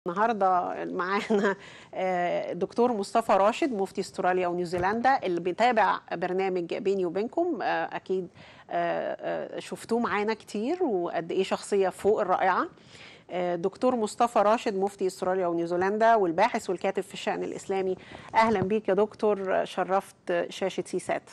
النهارده معانا دكتور مصطفى راشد مفتي استراليا ونيوزيلندا اللي بيتابع برنامج بيني وبينكم اكيد شفتوه معانا كتير وقد ايه شخصيه فوق الرائعه دكتور مصطفى راشد مفتي استراليا ونيوزيلندا والباحث والكاتب في الشان الاسلامي اهلا بيك يا دكتور شرفت شاشه سيسات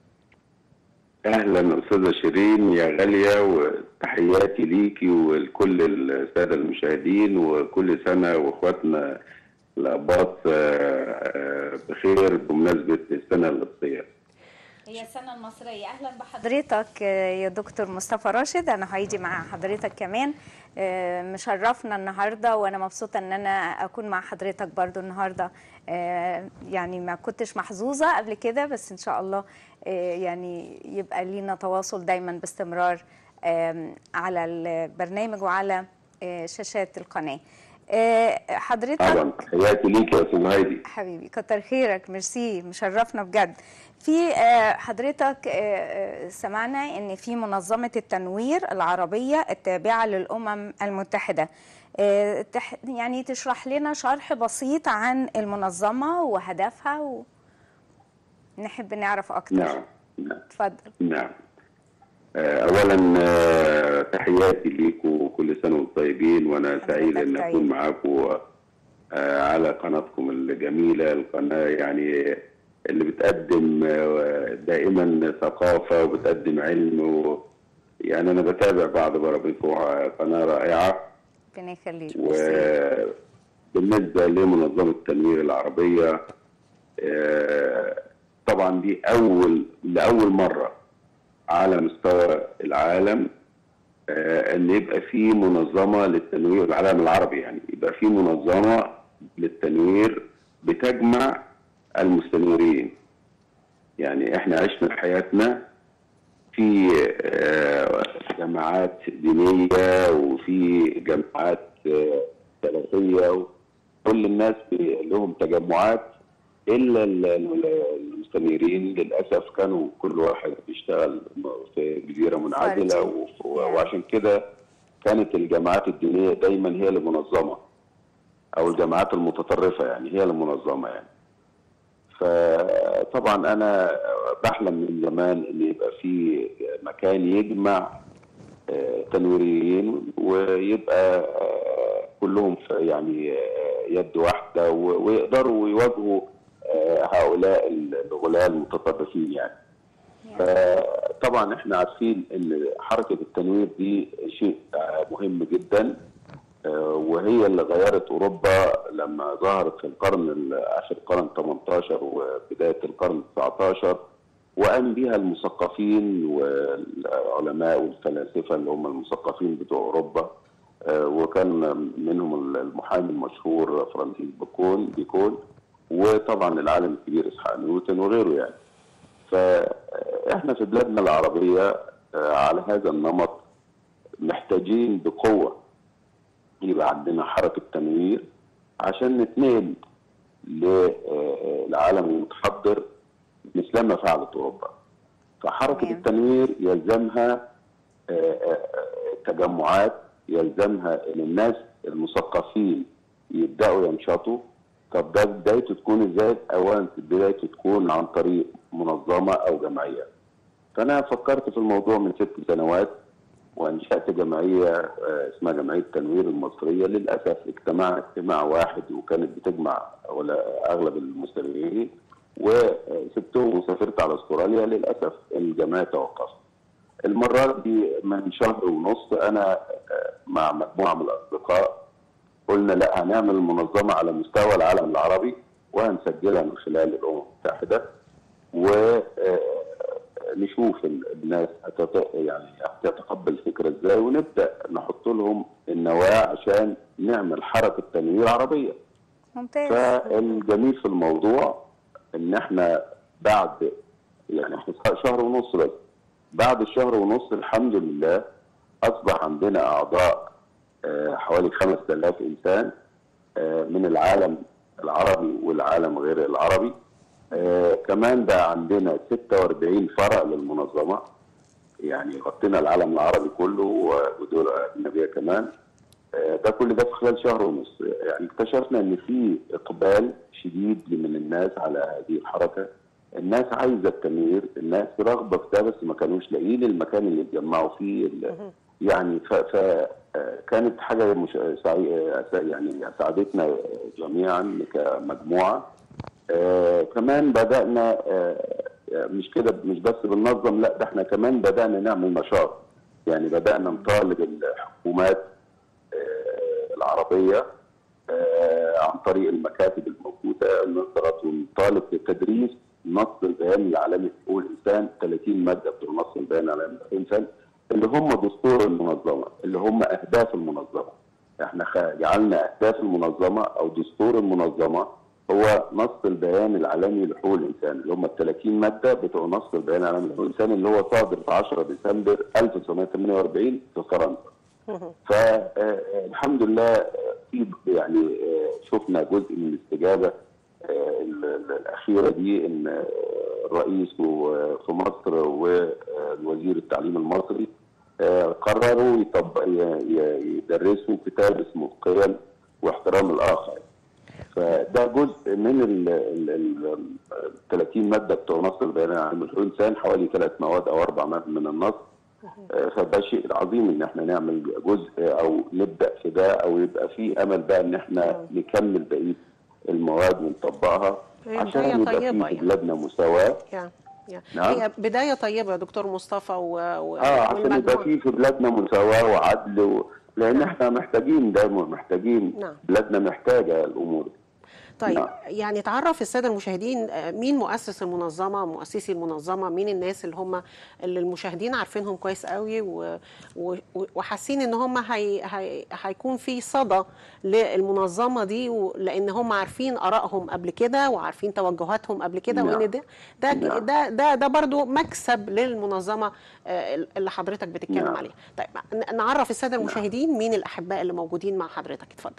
اهلا استاذه شيرين يا غاليه وتحياتي ليكي ولكل الساده المشاهدين وكل سنه واخواتنا الاباط بخير بمناسبه السنه القبطيه هي السنة المصرية أهلا بحضرتك يا دكتور مصطفى راشد أنا هيجي مع حضرتك كمان مشرفنا النهاردة وأنا مبسوطة أن أنا أكون مع حضرتك برضو النهاردة يعني ما كنتش محظوظة قبل كده بس إن شاء الله يعني يبقى لينا تواصل دايما باستمرار على البرنامج وعلى شاشات القناة حضرتك طبعا تحياتي ليك يا استاذ هايدي حبيبي كتر خيرك ميرسي مشرفنا بجد في حضرتك سمعنا ان في منظمه التنوير العربيه التابعه للامم المتحده يعني تشرح لنا شرح بسيط عن المنظمه وهدفها و... نحب نعرف اكتر نعم نعم اتفضل نعم اولا تحياتي ليكم وكل سنه وانتم طيبين وانا سعيد ان اكون معاكم على قناتكم الجميله القناه يعني اللي بتقدم دائما ثقافه وبتقدم علم و يعني انا بتابع بعض برامجكم قناه رائعه ربنا يخليك وبالنسبه لمنظمه التنوير العربيه طبعا دي اول لاول مره على مستوى العالم ان يبقى في منظمه للتنوير العالم العربي يعني يبقى في منظمه للتنوير بتجمع المستنيرين يعني احنا عشنا حياتنا في جماعات دينيه وفي جماعات ثلاثيه كل الناس لهم تجمعات الا المستنيرين للاسف كانوا كل واحد بيشتغل في جزيره منعزله وعشان كده كانت الجماعات الدينيه دايما هي اللي منظمه او الجماعات المتطرفه يعني هي اللي منظمه يعني فطبعا انا بحلم من زمان ان يبقى في مكان يجمع تنويريين ويبقى كلهم يعني يد واحده ويقدروا يواجهوا هؤلاء الغلاة المتطرفين يعني فطبعا احنا عارفين ان حركه التنوير دي شيء مهم جدا وهي اللي غيرت اوروبا لما ظهرت في القرن اخر القرن 18 وبدايه القرن 19 وقام بها المثقفين والعلماء والفلاسفه اللي هم المثقفين بتوع اوروبا وكان منهم المحامي المشهور فرانسيس بيكون بيكون وطبعا العالم الكبير اسحاق نيوتن وغيره يعني فاحنا في بلادنا العربيه على هذا النمط محتاجين بقوه يبقى عندنا حركه تنوير عشان نتنقل للعالم المتحضر مثلما فعلت اوروبا فحركه التنوير يلزمها تجمعات يلزمها ان الناس المثقفين يبداوا ينشطوا طب ده بدايته تكون ازاي؟ اولا بدايته تكون عن طريق منظمه او جمعيه. فانا فكرت في الموضوع من ست سنوات وانشات جمعيه اسمها جمعيه التنوير المصريه للاسف اجتمعنا اجتماع واحد وكانت بتجمع ولا اغلب المستمعين وسبتهم وسافرت على استراليا للاسف الجمعيه توقفت. المره دي من شهر ونص انا مع مجموعه من الاصدقاء قلنا لا هنعمل منظمة على مستوى العالم العربي وهنسجلها من خلال الأمم المتحدة ونشوف الناس يعني هتتقبل الفكرة ازاي ونبدأ نحط لهم النواة عشان نعمل حركة تنوير عربية ممتاز فالجميل في الموضوع ان احنا بعد يعني احنا شهر ونص بس بعد الشهر ونص الحمد لله اصبح عندنا اعضاء حوالي 5000 انسان من العالم العربي والعالم غير العربي كمان بقى عندنا 46 فرع للمنظمه يعني غطينا العالم العربي كله ودول اجنبيه كمان آه، ده كل ده في خلال شهر ونص يعني اكتشفنا ان في اقبال شديد من الناس على هذه الحركه الناس عايزه التنوير الناس رغبه في ده بس ما كانوش لاقيين المكان اللي يتجمعوا فيه ال- يعني ف, ف آه، كانت حاجه مش سعي- آه، يعني ساعدتنا جميعا كمجموعه آه كمان بدانا آه آه، مش كده مش بس بننظم لا ده احنا كمان بدانا نعمل نشاط يعني بدانا نطالب الحكومات آه، العربيه آه، عن طريق المكاتب الموجوده نضغط ونطالب بتدريس نص البيان العالمي لحقوق الانسان 30 ماده بتوع نص البيان العالمي لحقوق الانسان اللي هم دستور المنظمه اللي هم اهداف المنظمه احنا خ- جعلنا اهداف المنظمه او دستور المنظمه هو نص البيان العالمي لحقوق الانسان اللي هم ال 30 ماده بتوع نص البيان العالمي لحقوق الانسان اللي هو صادر في 10 ديسمبر 1948 في فرنسا. فالحمد لله آه، في يعني آه، شفنا جزء من الاستجابه آه، ال- ال- الاخيره دي ان آه، الرئيس و- في مصر والوزير التعليم المصري آه، قرروا يطبق ي- ي- يدرسوا كتاب اسمه القيم واحترام الاخر فده جزء من ال ال- ال- ال 30 ماده بتوع نص البيان العام لحقوق الانسان حوالي ثلاث مواد او اربع مواد من النص آه، فده شيء عظيم ان احنا نعمل جزء او نبدا في ده او يبقى في امل بقى ان احنا نكمل بقيه المواد ونطبقها هي عشان بداية يبقى طيبة في يعني. في بلادنا مساواه يا يا نعم. هي بدايه طيبه يا دكتور مصطفى و... و... اه عشان يبقى والمجموعة. في في بلادنا مساواه وعدل و... لان احنا محتاجين ده محتاجين نعم. بلادنا محتاجه الامور دي. طيب نعم. يعني تعرف الساده المشاهدين آه، مين مؤسس المنظمه مؤسسي المنظمه مين الناس اللي هم اللي المشاهدين عارفينهم كويس قوي و- و- وحاسين ان هم هي هي هيكون في صدى للمنظمه دي و- لان هم عارفين ارائهم قبل كده وعارفين توجهاتهم قبل كده نعم. وان ده ده نعم. ده ده, ده برضو مكسب للمنظمه آه، اللي حضرتك بتتكلم نعم. عليها طيب ن- نعرف الساده المشاهدين مين الاحباء اللي موجودين مع حضرتك اتفضل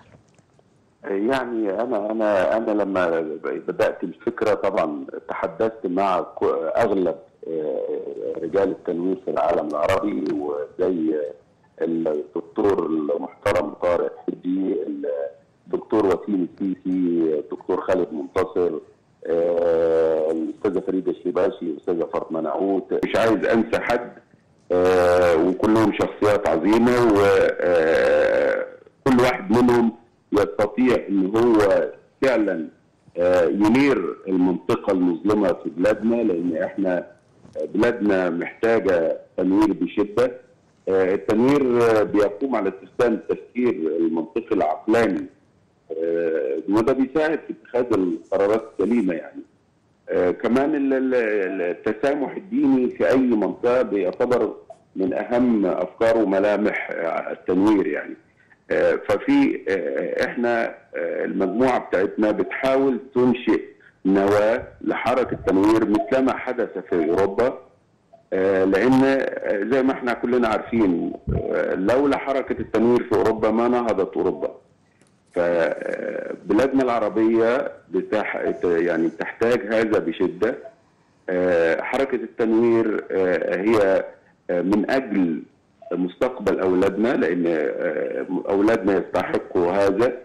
يعني انا انا انا لما بدات الفكره طبعا تحدثت مع ك- اغلب آه، رجال التنوير في العالم العربي وزي الدكتور المحترم طارق حدي الدكتور وسيم السيسي الدكتور خالد منتصر آه، الاستاذه فريده الشباشي الاستاذه فاطمه نعوت مش عايز انسى حد آه، وكلهم شخصيات عظيمه وكل واحد منهم يستطيع ان هو فعلا آه، ينير المنطقه المظلمه في بلادنا لان احنا بلادنا محتاجه تنوير بشده آه، التنوير آه، بيقوم على استخدام التفكير المنطقي العقلاني آه، وده بيساعد في اتخاذ القرارات السليمه يعني آه، كمان ال- ال- التسامح الديني في اي منطقه بيعتبر من اهم افكار وملامح آه، التنوير يعني آه، ففي آه، احنا آه، المجموعه بتاعتنا بتحاول تنشئ نواه لحركه تنوير مثلما حدث في اوروبا آه، لان آه، زي ما احنا كلنا عارفين آه، لولا حركه التنوير في اوروبا ما نهضت اوروبا فبلادنا العربية بتح... يعني تحتاج هذا بشدة آه، حركة التنوير آه، هي آه، من أجل مستقبل أولادنا لأن آه، أولادنا يستحقوا هذا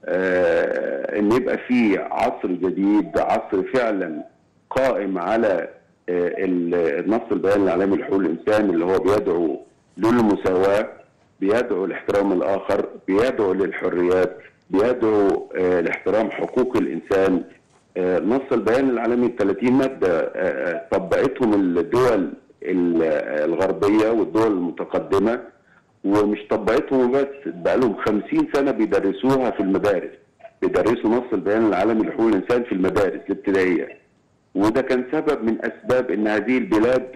آه، أن يبقى في عصر جديد عصر فعلا قائم على آه، ال- النص البيان العالمي لحقوق الإنسان اللي هو بيدعو للمساواة بيدعو لاحترام الآخر بيدعو للحريات بيدعو آه، لاحترام حقوق الإنسان آه، نص البيان العالمي 30 مادة آه، آه، طبقتهم الدول ال- آه، الغربية والدول المتقدمة ومش طبقتهم بس بقى لهم 50 سنة بيدرسوها في المدارس بيدرسوا نص البيان العالمي لحقوق الإنسان في المدارس الابتدائية وده كان سبب من أسباب أن هذه البلاد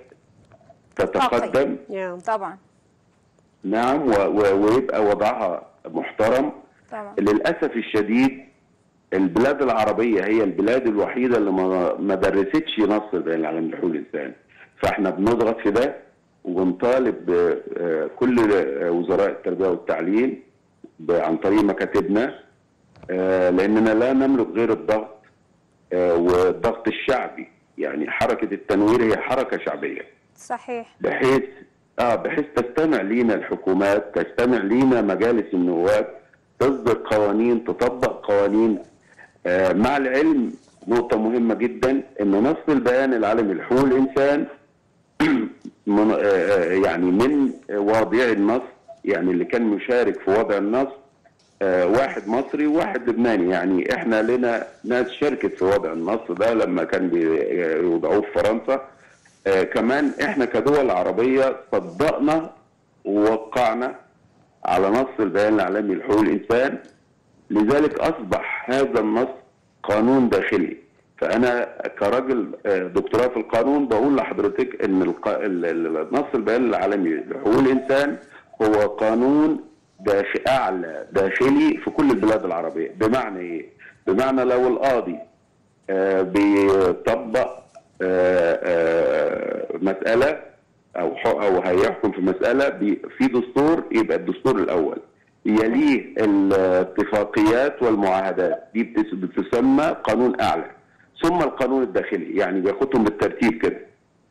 تتقدم يا طبعا نعم و- و- ويبقى وضعها محترم طبعا للاسف الشديد البلاد العربيه هي البلاد الوحيده اللي ما ما درستش نص البيان العالمي لحقوق الانسان فاحنا بنضغط في ده وبنطالب آه، كل آه، وزراء التربيه والتعليم ب- عن طريق مكاتبنا آه، لاننا لا نملك غير الضغط آه، والضغط الشعبي يعني حركه التنوير هي حركه شعبيه صحيح بحيث اه بحيث تستمع لينا الحكومات تستمع لينا مجالس النواب تصدر قوانين تطبق قوانين آه مع العلم نقطة مهمة جدا ان نص البيان العالمي لحقوق الانسان من آه يعني من واضعي النص يعني اللي كان مشارك في وضع النص آه واحد مصري وواحد لبناني يعني احنا لنا ناس شاركت في وضع النص ده لما كان بيوضعوه في فرنسا آه كمان احنا كدول عربيه صدقنا ووقعنا على نص البيان العالمي لحقوق الانسان لذلك اصبح هذا النص قانون داخلي فانا كراجل آه دكتوراه في القانون بقول لحضرتك ان نص البيان العالمي لحقوق الانسان هو قانون داخل اعلى داخلي في كل البلاد العربيه بمعنى ايه بمعنى لو القاضي آه بيطبق آه آه مساله او او هيحكم في مساله في دستور يبقى الدستور الاول يليه الاتفاقيات والمعاهدات دي بتسمى قانون اعلى ثم القانون الداخلي يعني بياخدهم بالترتيب كده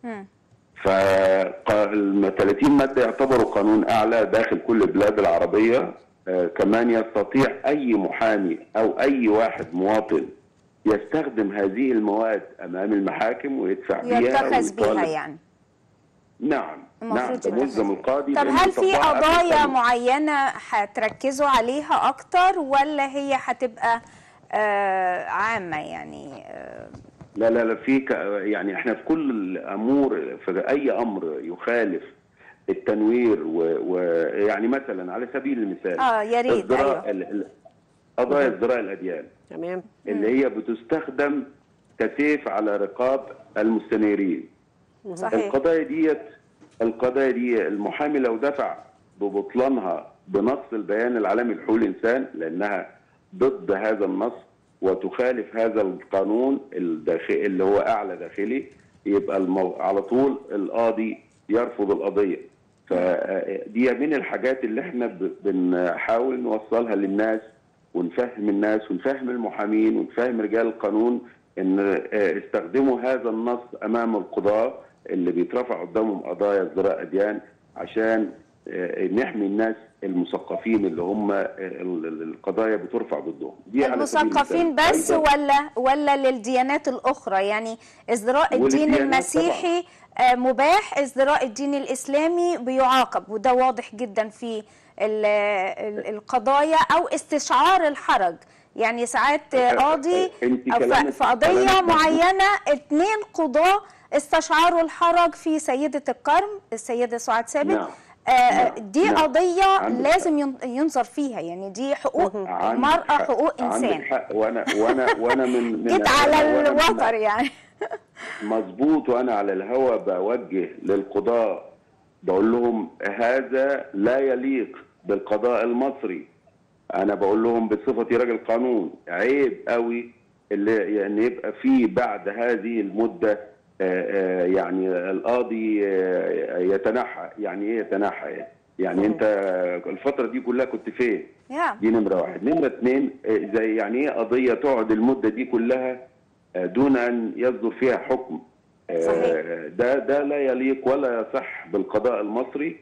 فال 30 ماده يعتبروا قانون اعلى داخل كل البلاد العربيه آه كمان يستطيع اي محامي او اي واحد مواطن يستخدم هذه المواد امام المحاكم ويدفع بيها يتخذ بيها يعني نعم نعم ملزم القاضي طب هل في قضايا معينه هتركزوا عليها اكتر ولا هي هتبقى آه عامه يعني آه لا لا لا في يعني احنا في كل الامور في اي امر يخالف التنوير ويعني مثلا على سبيل المثال اه يا ريت ايوه قضايا ازدراء الاديان تمام اللي هي بتستخدم كسيف على رقاب المستنيرين صحيح القضايا ديت القضايا دي المحامي لو دفع ببطلانها بنص البيان العالمي لحقوق الانسان لانها ضد هذا النص وتخالف هذا القانون الداخلي اللي هو اعلى داخلي يبقى المو... على طول القاضي يرفض القضيه فدي من الحاجات اللي احنا ب... بنحاول نوصلها للناس ونفهم الناس ونفهم المحامين ونفهم رجال القانون ان استخدموا هذا النص امام القضاه اللي بيترفع قدامهم قضايا ازدراء اديان عشان نحمي الناس المثقفين اللي هم القضايا بترفع ضدهم دي المثقفين بس ولا ولا للديانات الاخرى يعني ازدراء الدين المسيحي طبعا. مباح ازدراء الدين الاسلامي بيعاقب وده واضح جدا في القضايا او استشعار الحرج يعني ساعات قاضي في قضيه معينه اثنين قضاه استشعروا الحرج في سيده الكرم السيده سعاد ثابت نعم. آه دي نعم. قضية لازم ينظر فيها يعني دي حقوق مرأة حقوق إنسان عندك حق وأنا وأنا وأنا من, من جيت على الوتر يعني مظبوط وأنا على الهوا بوجه للقضاء بقول لهم هذا لا يليق بالقضاء المصري أنا بقول لهم بصفتي راجل قانون عيب قوي اللي يعني يبقى في بعد هذه المده يعني القاضي يتنحى يعني ايه يتنحى يعني انت الفتره دي كلها كنت فين دي نمره واحد نمره اثنين زي يعني ايه قضيه تقعد المده دي كلها دون ان يصدر فيها حكم صحيح. ده ده لا يليق ولا يصح بالقضاء المصري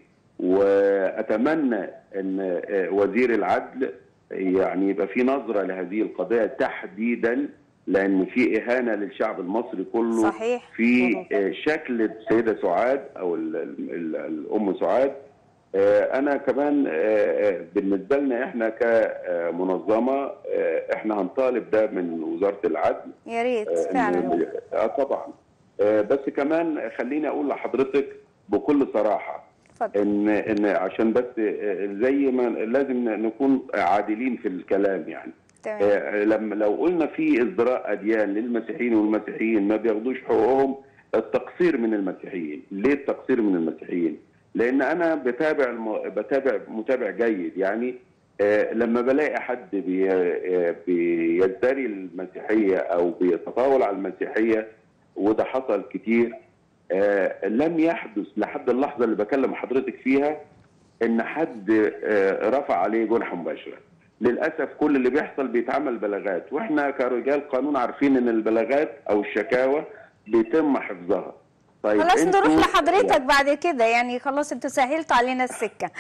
واتمنى ان وزير العدل يعني يبقى في نظره لهذه القضيه تحديدا لان في اهانه للشعب المصري كله صحيح. في شكل السيده سعاد او ال ال الام سعاد انا كمان بالنسبه لنا احنا كمنظمه احنا هنطالب ده من وزاره العدل يا ريت فعلا اه طبعا بس كمان خليني اقول لحضرتك بكل صراحه فضل. ان ان عشان بس زي ما لازم نكون عادلين في الكلام يعني تمام. لما لو قلنا في ازدراء اديان للمسيحيين والمسيحيين ما بياخدوش حقوقهم التقصير من المسيحيين، ليه التقصير من المسيحيين؟ لان انا بتابع الم... بتابع متابع جيد يعني آه لما بلاقي حد بي... آه بيزدري المسيحيه او بيتطاول على المسيحيه وده حصل كتير آه لم يحدث لحد اللحظه اللي بكلم حضرتك فيها ان حد آه رفع عليه جنحه مباشره. للاسف كل اللي بيحصل بيتعمل بلاغات واحنا كرجال قانون عارفين ان البلاغات او الشكاوى بيتم حفظها طيب خلاص انتوا- نروح لحضرتك بعد كده يعني خلاص انتوا سهلتوا علينا السكه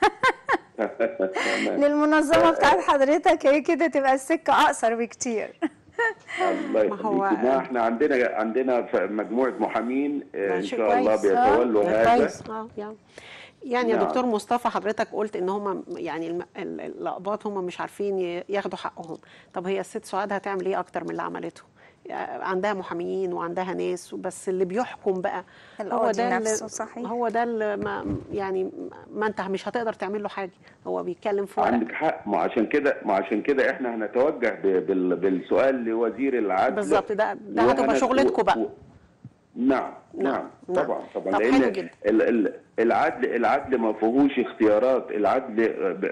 تمام. للمنظمه بتاعت حضرتك هي كده تبقى السكه اقصر بكتير الله ما هو- يخليكي ما احنا عندنا عندنا ف- مجموعه محامين آه، ده ان شيء شاء الله كويس. آه، بيتولوا ده هذا كويس اه يعني يعني يا نعم. دكتور مصطفى حضرتك قلت ان هم يعني الم- ال- الاقباط هم مش عارفين ي- ياخدوا حقهم طب هي الست سعاد هتعمل ايه اكتر من اللي عملته يعني عندها محاميين وعندها ناس بس اللي بيحكم بقى هو القاضي ده نفسه اللي صحيح. هو ده اللي ما يعني ما انت مش هتقدر تعمل له حاجه هو بيتكلم في ورق عندك حق ما عشان كده ما عشان كده احنا هنتوجه ب- بال- بالسؤال لوزير العدل بالظبط ده ده هتبقى وهنت- شغلتكم و- بقى و- نعم نعم، نعم نعم. طبعا طبعا طب لان حلو جدا. ال- ال- العدل العدل ما فيهوش اختيارات العدل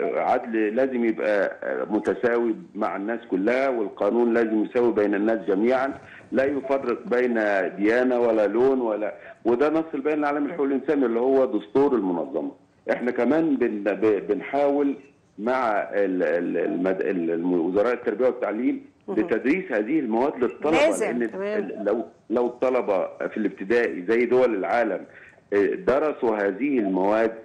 عدل لازم يبقى متساوي مع الناس كلها والقانون لازم يساوي بين الناس جميعا لا يفرق بين ديانه ولا لون ولا وده نص البيان العالمي لحقوق الانسان اللي هو دستور المنظمه احنا كمان بن ب- بنحاول مع ال- ال- المد- ال- وزراء التربيه والتعليم بتدريس هذه المواد للطلبه لازم، لان تمام. ال- لو لو الطلبه في الابتدائي زي دول العالم آه، درسوا هذه المواد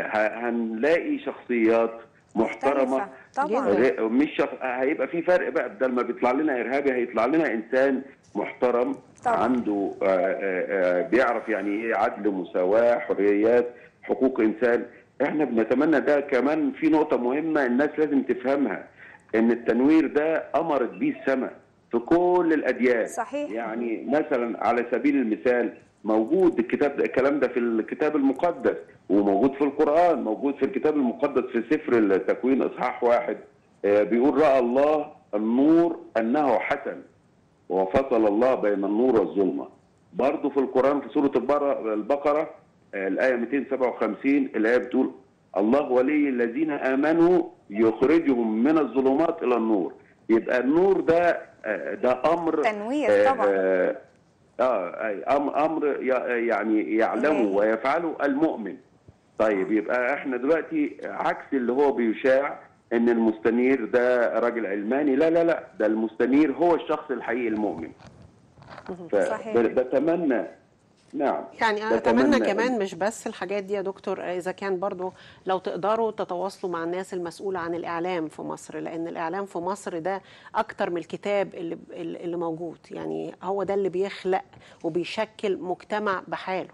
ه- هنلاقي شخصيات محترمه مختلفة. طبعا جداً. غير- مش شخ... هيبقى في فرق بقى بدل ما بيطلع لنا ارهابي هيطلع لنا انسان محترم طبعا. عنده آه، آه، آه، بيعرف يعني ايه عدل مساواه حريات حقوق انسان احنا بنتمنى ده كمان في نقطه مهمه الناس لازم تفهمها ان التنوير ده امرت بيه السماء في كل الاديان صحيح. يعني مثلا على سبيل المثال موجود الكتاب ده الكلام ده في الكتاب المقدس وموجود في القرآن موجود في الكتاب المقدس في سفر التكوين إصحاح واحد آه، بيقول رأى الله النور أنه حسن وفصل الله بين النور والظلمة برضه في القرآن في سورة البر- البقرة آه، الآية 257 الآية بتقول الله ولي الذين آمنوا يخرجهم من الظلمات إلى النور يبقى النور ده آه، ده أمر تنوير آه، طبعا. آه، اه أي أم- امر ي- يعني يعلمه إلهي. ويفعله المؤمن طيب يبقى احنا دلوقتي عكس اللي هو بيشاع ان المستنير ده راجل علماني لا لا لا ده المستنير هو الشخص الحقيقي المؤمن صحيح. فبتمنى نعم يعني انا اتمنى بتمنى كمان مش بس الحاجات دي يا دكتور اذا كان برضو لو تقدروا تتواصلوا مع الناس المسؤوله عن الاعلام في مصر لان الاعلام في مصر ده اكتر من الكتاب اللي اللي موجود يعني هو ده اللي بيخلق وبيشكل مجتمع بحاله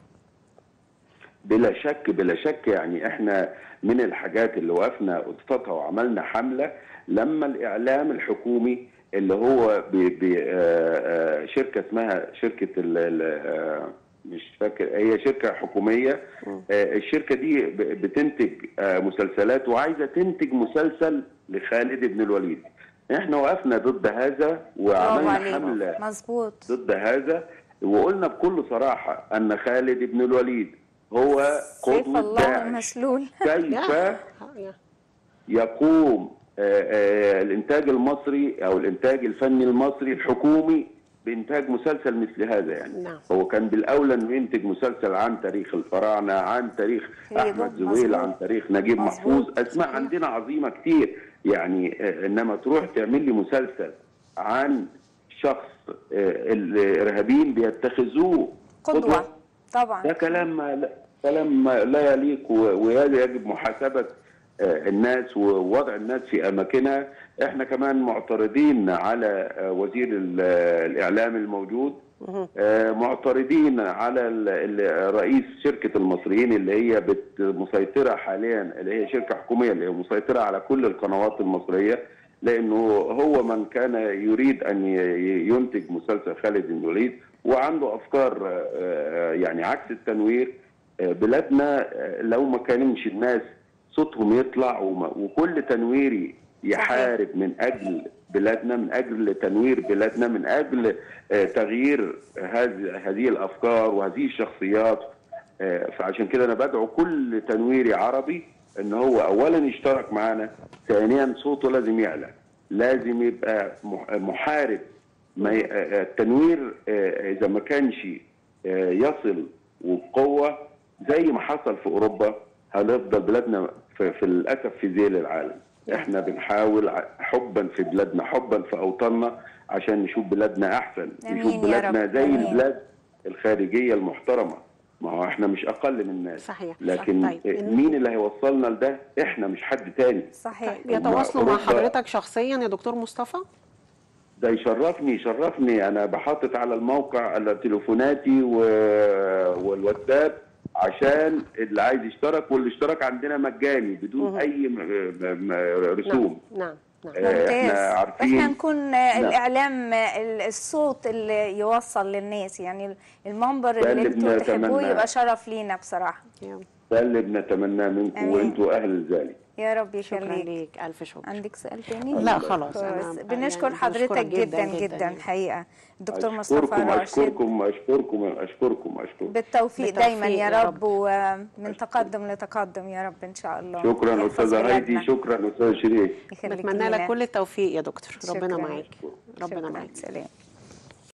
بلا شك بلا شك يعني احنا من الحاجات اللي وقفنا قصتها وعملنا حمله لما الاعلام الحكومي اللي هو بي بي آه، آه، شركه اسمها شركه ال ال آه، مش فاكر هي شركه حكوميه آه، الشركه دي ب- بتنتج آه، مسلسلات وعايزه تنتج مسلسل لخالد بن الوليد احنا وقفنا ضد هذا برافو وعملنا عليك حمله مظبوط ضد هذا وقلنا بكل صراحة أن خالد بن الوليد هو سيف قدوة الله داعش المسلول كيف يا- يا- يقوم آه، آه، الإنتاج المصري أو الإنتاج الفني المصري الحكومي بإنتاج مسلسل مثل هذا يعني نعم. هو كان بالأولى إنه ينتج مسلسل عن تاريخ الفراعنة عن تاريخ أيوة، أحمد زويل مظبوط. عن تاريخ نجيب مظبوط، محفوظ أسماء صحيح. عندنا عظيمة كتير يعني آه، إنما تروح تعمل لي مسلسل عن شخص آه، الإرهابيين بيتخذوه قدوه طبعا ده كلام ما لا كلام ما لا يليق و- وهذا يجب محاسبه آه، الناس ووضع الناس في اماكنها احنا كمان معترضين على آه، وزير ال- آه، الاعلام الموجود آه، معترضين على ال- ال- رئيس شركه المصريين اللي هي بت- مسيطره حاليا اللي هي شركه حكوميه اللي هي مسيطره على كل القنوات المصريه لانه هو من كان يريد ان ي- ينتج مسلسل خالد بن الوليد وعنده افكار آه، آه، يعني عكس التنوير آه، بلادنا آه، لو ما كانش الناس صوتهم يطلع وما- وكل تنويري يحارب من اجل بلادنا من اجل تنوير بلادنا من اجل آه، تغيير هذه هذه الافكار وهذه الشخصيات آه، فعشان كده انا بدعو كل تنويري عربي ان هو اولا يشترك معانا ثانيا صوته لازم يعلى لازم يبقى مح- محارب ما ي- آه، التنوير آه، اذا ما كانش آه، يصل وبقوه زي ما حصل في اوروبا هنفضل بلادنا في, في للاسف في ذيل العالم احنا بنحاول ع- حبا في بلادنا حبا في اوطاننا عشان نشوف بلادنا احسن آمين نشوف يا بلادنا رب، زي آمين. البلاد الخارجيه المحترمه ما هو احنا مش اقل من الناس صحيح، لكن صح. طيب. مين اللي هيوصلنا لده احنا مش حد تاني صحيح طيب يتواصلوا مع أوروبا- حضرتك شخصيا يا دكتور مصطفى ده يشرفني يشرفني انا بحطت على الموقع على تليفوناتي و... والواتساب عشان اللي عايز يشترك والاشتراك عندنا مجاني بدون اي م... م... م... رسوم نعم نعم آه، ممتاز احنا عارفين احنا نكون آه، الاعلام آه، ال- الصوت اللي يوصل للناس يعني المنبر ده اللي اللي انتوا تحبوه بنتمناه. يبقى شرف لينا بصراحه يا- ده اللي بنتمناه منكم آمين. وانتوا اهل ذلك يا رب شكرا يخليك ليك الف شكر عندك سؤال تاني لا خلاص خلاص. أنا بنشكر يعني حضرتك بشكرك جدا جدا, يعني. الحقيقه الدكتور مصطفى اشكركم راشد اشكركم اشكركم اشكركم اشكركم بالتوفيق بالتوفيق دايما يا يا رب ومن تقدم لتقدم يا رب ان شاء الله شكرا يحفظ استاذه بلادنا. هايدي شكرا استاذ شريف يخليك بتمنى لينا. لك كل التوفيق يا دكتور ربنا شكراً. معاك ربنا شكراً. معاك سلام